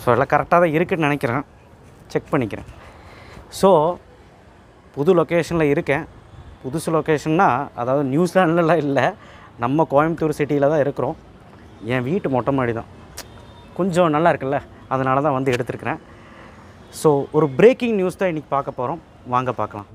so எல்லாம் கரெக்டாக தான் இருக்குன்னு நினைக்கிறேன் செக் பண்ணிக்கிறேன் ஸோ புது லொக்கேஷனில் இருக்கேன் புதுசு லொக்கேஷன்னா அதாவது நியூசிலாண்ட்லலாம் இல்லை நம்ம கோயம்புத்தூர் சிட்டியில் தான் இருக்கிறோம் என் வீட்டு மொட்டை மாடி தான் கொஞ்சம் நல்லா இருக்குல்ல அதனால தான் வந்து எடுத்திருக்கிறேன் ஸோ ஒரு பிரேக்கிங் நியூஸ் தான் இன்றைக்கி பார்க்க போகிறோம் வாங்க பார்க்கலாம்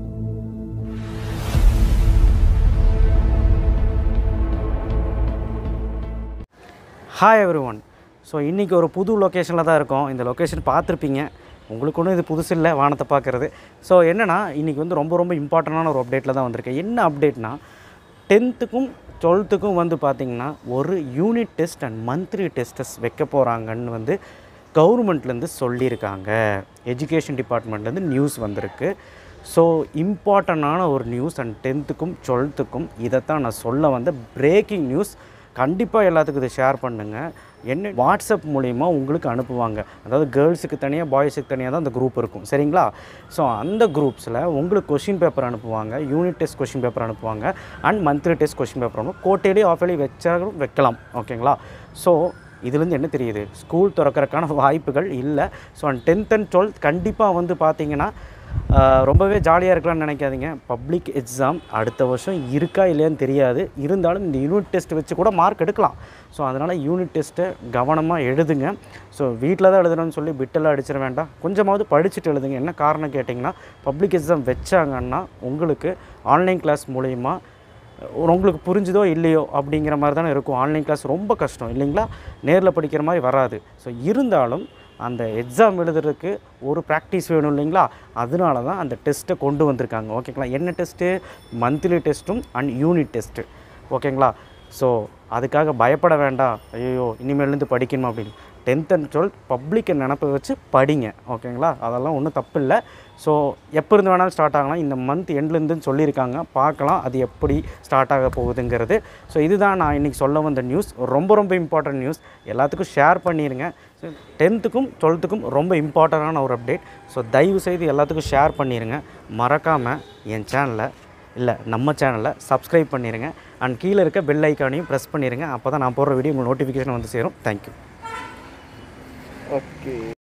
ஹாய் எவ்ரி ஒன் ஸோ இன்றைக்கி ஒரு புது லொக்கேஷனில் தான் இருக்கோம் இந்த லொக்கேஷன் பார்த்துருப்பீங்க உங்களுக்கு ஒன்றும் இது புதுசு இல்லை வானத்தை பார்க்குறது ஸோ என்னென்னா இன்றைக்கி வந்து ரொம்ப ரொம்ப இம்பார்ட்டண்டான ஒரு அப்டேட்டில் தான் வந்திருக்கேன் என்ன அப்டேட்னா டென்த்துக்கும் டுவெல்த்துக்கும் வந்து பார்த்திங்கன்னா ஒரு unit test and monthly tests வைக்க போகிறாங்கன்னு வந்து கவர்மெண்ட்லேருந்து சொல்லியிருக்காங்க எஜுகேஷன் டிபார்ட்மெண்ட்லேருந்து நியூஸ் வந்திருக்கு ஸோ இம்பார்ட்டண்டான ஒரு நியூஸ் அண்ட் டென்த்துக்கும் டுவெல்த்துக்கும் இதைத்தான் நான் சொல்ல வந்த பிரேக்கிங் நியூஸ் கண்டிப்பாக எல்லாத்துக்கும் இதை ஷேர் பண்ணுங்கள் என்ன வாட்ஸ்அப் மூலிமா உங்களுக்கு அனுப்புவாங்க அதாவது கேர்ள்ஸுக்கு தனியாக பாய்ஸுக்கு தனியாக தான் அந்த குரூப் இருக்கும் சரிங்களா ஸோ அந்த குரூப்ஸில் உங்களுக்கு கொஷின் பேப்பர் அனுப்புவாங்க யூனிட் டெஸ்ட் கொஷின் பேப்பர் அனுப்புவாங்க and monthly test question paper அனுப்பும் கோட்டேலி ஆஃபேலி வச்சாலும் வைக்கலாம் ஓகேங்களா ஸோ இதுலேருந்து என்ன தெரியுது ஸ்கூல் திறக்கறதுக்கான வாய்ப்புகள் இல்லை so and tenth and twelfth கண்டிப்பாக வந்து பார்த்தீங்கன்னா ஆஹ், ரொம்பவே ஜாலியாக இருக்கலாம்னு நினைக்காதீங்க பப்ளிக் எக்ஸாம் அடுத்த வருஷம் இருக்கா இல்லையான்னு தெரியாது இருந்தாலும் இந்த யூனிட் டெஸ்ட் வச்சு கூட மார்க் எடுக்கலாம் ஸோ அதனால் யூனிட் டெஸ்ட்டை கவனமாக எழுதுங்க ஸோ வீட்டில் தான் எழுதணும்னு சொல்லி பிட்டெல்லாம் அடிச்சிட வேண்டாம் கொஞ்சமாவது படிச்சுட்டு எழுதுங்க என்ன காரணம் கேட்டிங்கன்னா பப்ளிக் எக்ஸாம் வச்சாங்கன்னா உங்களுக்கு ஆன்லைன் கிளாஸ் மூலயமா உங்களுக்கு புரிஞ்சுதோ இல்லையோ அப்படிங்கிற மாதிரி தானே இருக்கும் ஆன்லைன் கிளாஸ் ரொம்ப கஷ்டம் இல்லைங்களா நேரில் படிக்கிற மாதிரி வராது ஸோ இருந்தாலும் அந்த எக்ஸாம் எழுதுறதுக்கு ஒரு ப்ராக்டிஸ் வேணும் இல்லைங்களா அதனால தான் அந்த டெஸ்ட்டை கொண்டு வந்திருக்காங்க ஓகேங்களா என்ன டெஸ்ட்டு மந்த்லி டெஸ்ட்டும் அண்ட் யூனிட் டெஸ்ட்டு ஓகேங்களா ஸோ அதுக்காக பயப்பட வேண்டாம் ஐயோ இனிமேலேருந்து படிக்கணும் அப்படின்னு டென்த் அண்ட் டுவெல்த் பப்ளிக்கை நினப்பை வச்சு படிங்க ஓகேங்களா அதெல்லாம் ஒன்றும் தப்பு இல்லை ஸோ எப்போ இருந்து வேணாலும் ஸ்டார்ட் ஆகலாம் இந்த மந்த் எண்ட்லேருந்துன்னு சொல்லியிருக்காங்க பார்க்கலாம் அது எப்படி ஸ்டார்ட் ஆக போகுதுங்கிறது ஸோ இதுதான் நான் இன்றைக்கி சொல்ல வந்த நியூஸ் ரொம்ப ரொம்ப இம்பார்ட்டன்ட் நியூஸ் எல்லாத்துக்கும் ஷேர் பண்ணிடுங்க ஸோ டென்த்துக்கும் டுவெல்த்துக்கும் ரொம்ப இம்பார்ட்டண்டான ஒரு அப்டேட் ஸோ தயவு செய்து எல்லாத்துக்கும் ஷேர் பண்ணிடுங்க மறக்காமல் என் சேனலை இல்லை நம்ம சேனலை சப்ஸ்கிரைப் பண்ணிடுங்க அண்ட் கீழே இருக்க பெல் ஐக்கானையும் ப்ரெஸ் பண்ணிடுங்க அப்போ தான் நான் போடுற வீடியோ உங்களுக்கு நோட்டிஃபிகேஷன் வந்து சேரும் தேங்க்யூ ஓகே